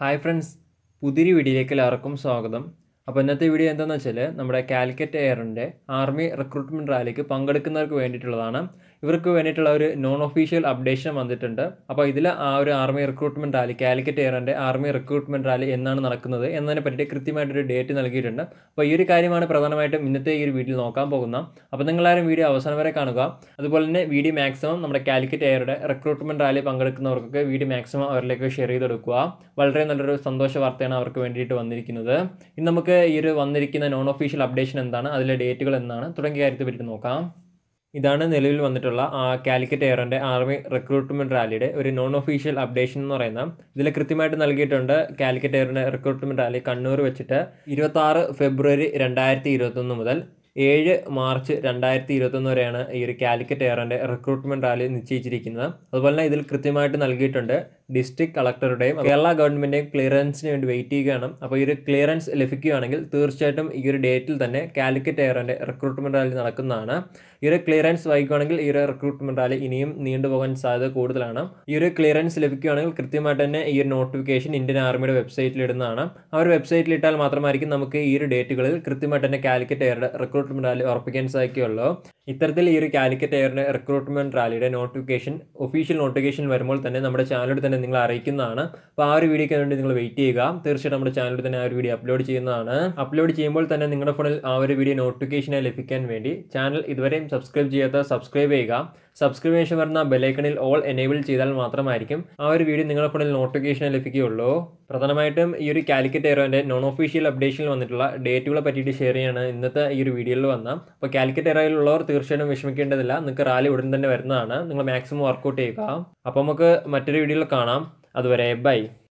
hi friends പുതിയൊരു വീഡിയോയിലേക്ക് എല്ലാവർക്കും സ്വാഗതം അപ്പോൾ ഇന്നത്തെ വീഡിയോ എന്താണെന്ന് വെച്ചാൽ നമ്മുടെ കാലിക്കറ്റ് എയറിൻ്റെ ആർമി റിക്രൂട്ട്മെൻറ്റ് റാലിക്ക് പങ്കെടുക്കുന്നവർക്ക് വേണ്ടിയിട്ടുള്ളതാണ് ഇവർക്ക് വേണ്ടിയിട്ടുള്ള ഒരു നോൺ ഒഫീഷ്യൽ അപ്ഡേഷൻ വന്നിട്ടുണ്ട് അപ്പോൾ ഇതിൽ ആ ഒരു ആർമി റിക്രൂട്ട്മെൻറ്റ് റാലി കാലിക്കറ്റ് എയറിൻ്റെ ആർമി റിക്രൂട്ട്മെൻറ്റ് റാലി എന്നാണ് നടക്കുന്നത് എന്നതിനെ പറ്റി കൃത്യമായിട്ടൊരു ഡേറ്റ് നൽകിയിട്ടുണ്ട് അപ്പോൾ ഈ ഒരു കാര്യമാണ് പ്രധാനമായിട്ടും ഇന്നത്തെ ഈ ഒരു വീഡിയോ നോക്കാൻ പോകുന്നത് അപ്പോൾ നിങ്ങളാരും വീഡിയോ അവസാനം വരെ കാണുക അതുപോലെ തന്നെ വീഡിയോ മാക്സിമം നമ്മുടെ കാലിക്കറ്റ് എയറുടെ റിക്രൂട്ട്മെൻറ്റ് റാലി പങ്കെടുക്കുന്നവർക്കൊക്കെ വീഡിയോ മാക്സിമം അവരിലേക്ക് ഷെയർ ചെയ്ത് കൊടുക്കുക വളരെ നല്ലൊരു സന്തോഷ വാർത്തയാണ് അവർക്ക് വേണ്ടിയിട്ട് വന്നിരിക്കുന്നത് ഇനി നമുക്ക് ഈ ഒരു വന്നിരിക്കുന്ന നോൺ ഒഫീഷ്യൽ അപ്ഡേഷൻ എന്താണ് അതിലെ ഡേറ്റുകൾ എന്താണ് തുടങ്ങിയ കാര്യത്തെ പറ്റി നോക്കാം ഇതാണ് നിലവിൽ വന്നിട്ടുള്ള ആ കാലിക്കറ്റ് എയറിൻ്റെ ആർമി റിക്രൂട്ട്മെൻറ്റ് റാലിയുടെ ഒരു നോൺ ഒഫീഷ്യൽ അപ്ഡേഷൻ എന്ന് പറയുന്ന ഇതിൽ കൃത്യമായിട്ട് നൽകിയിട്ടുണ്ട് കാലിക്കറ്റ് എയറിൻ്റെ റിക്രൂട്ട്മെൻറ്റ് റാലി കണ്ണൂർ വെച്ചിട്ട് ഇരുപത്താറ് ഫെബ്രുവരി രണ്ടായിരത്തി ഇരുപത്തൊന്ന് മുതൽ ഏഴ് മാർച്ച് രണ്ടായിരത്തി ഇരുപത്തൊന്ന് വരെയാണ് ഈ ഒരു കാലിക്കറ്റ് എയറിൻ്റെ റിക്രൂട്ട്മെൻറ്റ് റാലി നിശ്ചയിച്ചിരിക്കുന്നത് അതുപോലെ തന്നെ ഇതിൽ കൃത്യമായിട്ട് നൽകിയിട്ടുണ്ട് ഡിസ്ട്രിക്ട് കളക്ടറുടെയും കേരള ഗവൺമെൻറ്റിൻ്റെയും ക്ലിയറൻസിന് വേണ്ടി വെയിറ്റ് ചെയ്യുകയാണ് അപ്പോൾ ഈ ഒരു ക്ലിയറൻസ് ലഭിക്കുകയാണെങ്കിൽ തീർച്ചയായിട്ടും ഈ ഒരു ഡേറ്റിൽ തന്നെ കാലിക്കറ്റ് എയറിൻ്റെ റിക്രൂട്ട്മെൻറ്റ് റാലി നടക്കുന്നതാണ് ഈ ഒരു ക്ലിയറൻസ് വൈകുകയാണെങ്കിൽ ഈ ഒരു റിക്രൂട്ട്മെൻറ്റ് റാലി ഇനിയും നീണ്ടുപോകാൻ സാധ്യത കൂടുതലാണ് ഈ ഒരു ക്ലിയറൻസ് ലഭിക്കുകയാണെങ്കിൽ കൃത്യമായിട്ട് തന്നെ ഈ ഒരു നോട്ടിഫിക്കേഷൻ ഇന്ത്യൻ ആർമിയുടെ വെബ്സൈറ്റിൽ ഇടുന്നതാണ് ആ ഒരു വെബ്സൈറ്റിൽ ഇട്ടാൽ മാത്രമായിരിക്കും നമുക്ക് ഈ ഒരു ഡേറ്റുകളിൽ കൃത്യമായിട്ട് തന്നെ കാലിക്കറ്റ് എയറുടെ റിക്രൂട്ട്മെൻറ്റ് റാലി ഉറപ്പിക്കാൻ സാധിക്കുകയുള്ളൂ ഇത്തരത്തിൽ ഈ ഒരു കാലിക്കറ്റ് എയറിൻ്റെ റിക്രൂട്ട്മെൻറ്റ് റാലിയുടെ നോട്ടിഫിക്കേഷൻ ഒഫീഷ്യൽ നോട്ടിഫിക്കേഷൻ വരുമ്പോൾ തന്നെ നമ്മുടെ ചാനലിൽ തന്നെ നിങ്ങൾ അറിയിക്കുന്നതാണ് അപ്പോൾ ആ ഒരു വീഡിയോയ്ക്ക് വേണ്ടി നിങ്ങൾ വെയിറ്റ് ചെയ്യുക തീർച്ചയായിട്ടും നമ്മുടെ ചാനലിൽ തന്നെ ആ ഒരു വീഡിയോ അപ്ലോഡ് ചെയ്യുന്നതാണ് അപ്ലോഡ് ചെയ്യുമ്പോൾ തന്നെ നിങ്ങളുടെ ഫോണിൽ ആ ഒരു വീഡിയോ നോട്ടിഫിക്കേഷനായി ലഭിക്കാൻ വേണ്ടി ചാനൽ ഇതുവരെയും സബ്സ്ക്രൈബ് ചെയ്യാത്ത സബ്സ്ക്രൈബ് ചെയ്യുക സബ്സ്ക്രിപ്ഷൻ വരുന്ന ബെലൈക്കണിൽ ഓൾ എനേബിൾ ചെയ്താൽ മാത്രമായിരിക്കും ആ ഒരു വീഡിയോ നിങ്ങളുടെ ഫോണിൽ നോട്ടിഫിക്കേഷൻ ലഭിക്കുകയുള്ളൂ പ്രധാനമായിട്ടും ഈ ഒരു കാലിക്കറ്റ് എയറോൻ്റെ നോൺ ഒഫീഷ്യൽ അപ്ഡേഷനിൽ വന്നിട്ടുള്ള ഡേറ്റുകളെ പറ്റിയിട്ട് ഷെയർ ചെയ്യാണ് ഇന്നത്തെ ഈ ഒരു വീഡിയോയിൽ വന്ന അപ്പോൾ കാലിക്കറ്റ് എയറോയിലുള്ളവർ തീർച്ചയായിട്ടും വിഷമിക്കേണ്ടതില്ല നിങ്ങൾക്ക് റാലി ഉടൻ തന്നെ വരുന്നതാണ് നിങ്ങൾ മാക്സിമം വർക്കൗട്ട് ചെയ്യുക അപ്പോൾ നമുക്ക് മറ്റൊരു വീഡിയോയിൽ കാണാം അതുവരെ ബൈ